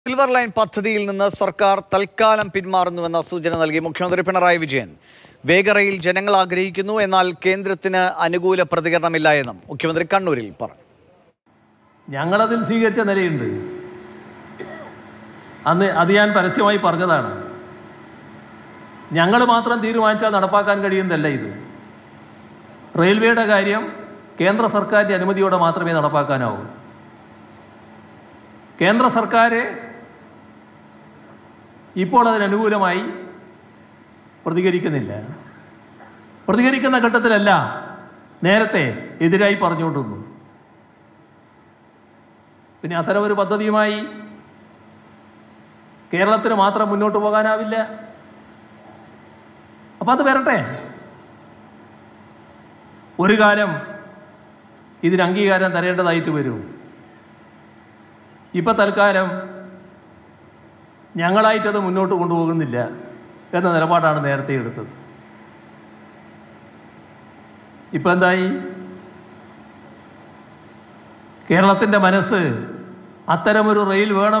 silver line പദ്ധതിയിൽ നിന്ന് സർക്കാർ തൽക്കാലം പിന്മാറുന്നുവെന്ന സൂചന നൽകി മുഖ്യമന്ത്രി പിണറായി വിജയൻ വേഗറയിൽ ജനങ്ങൾ ആഗ്രഹിക്കുന്നു എന്നാൽ കേന്ദ്രത്തിന് അനുകൂല പ്രതികരണമില്ല എന്നും മുഖ്യമന്ത്രി കണ്ണൂരിൽ പറഞ്ഞു ഞങ്ങളതിൽ സ്വീകരിച്ച നിലയുണ്ട് അന്ന് അത് ഞാൻ പരസ്യമായി പറഞ്ഞതാണ് ഞങ്ങൾ മാത്രം തീരുമാനിച്ചാൽ നടപ്പാക്കാൻ കഴിയുന്നതല്ല ഇത് റെയിൽവേയുടെ കാര്യം കേന്ദ്ര സർക്കാരിൻ്റെ അനുമതിയോടെ മാത്രമേ നടപ്പാക്കാനാവൂ കേന്ദ്ര സർക്കാർ ഇപ്പോൾ അതിനനുകൂലമായി പ്രതികരിക്കുന്നില്ല പ്രതികരിക്കുന്ന ഘട്ടത്തിലല്ല നേരത്തെ എതിരായി പറഞ്ഞുകൊണ്ടിരുന്നു പിന്നെ അത്തരമൊരു പദ്ധതിയുമായി കേരളത്തിന് മാത്രം മുന്നോട്ട് പോകാനാവില്ല അപ്പം അത് വരട്ടെ ഒരു കാലം ഇതിന് അംഗീകാരം തരേണ്ടതായിട്ട് വരും ഇപ്പം തൽക്കാലം ഞങ്ങളായിട്ടത് മുന്നോട്ട് കൊണ്ടുപോകുന്നില്ല എന്ന നിലപാടാണ് നേരത്തെ എടുത്തത് ഇപ്പം എന്തായി കേരളത്തിൻ്റെ മനസ്സ് അത്തരമൊരു റെയിൽ വേണം